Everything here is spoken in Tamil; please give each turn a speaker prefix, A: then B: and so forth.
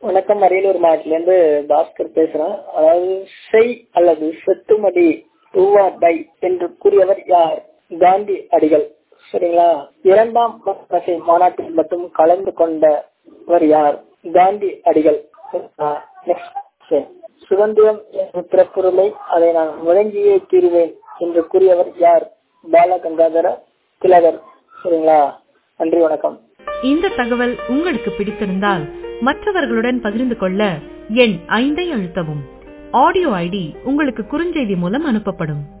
A: வணக்கம் அரியலூர் மாவட்டத்திலிருந்து பாஸ்கர் பேசுறேன் அதாவது செய் அல்லது செத்துமடி டூவா டை என்று கூறியவர் யார் காந்தி அடிகள் சரிங்களா இரண்டாம் வகை மாநாட்டில் மட்டும் கலந்து கொண்டவர் யார் காந்தி அடிகள் நெக்ஸ்ட் சுதந்திரம் என்ற பிறப்புரிமை அதை நான் முழங்கியே தீருவேன் என்று கூறியவர் யார் பாலகங்காதர திலகர் சரிங்களா நன்றி வணக்கம்
B: இந்த தகவல் உங்களுக்கு பிடித்திருந்தால் மற்றவர்களுடன் பகிர்ந்து கொள்ள எண் ஐந்தை அழுத்தவும் ஆடியோ ஐடி உங்களுக்கு குறுஞ்செய்தி மூலம் அனுப்பப்படும்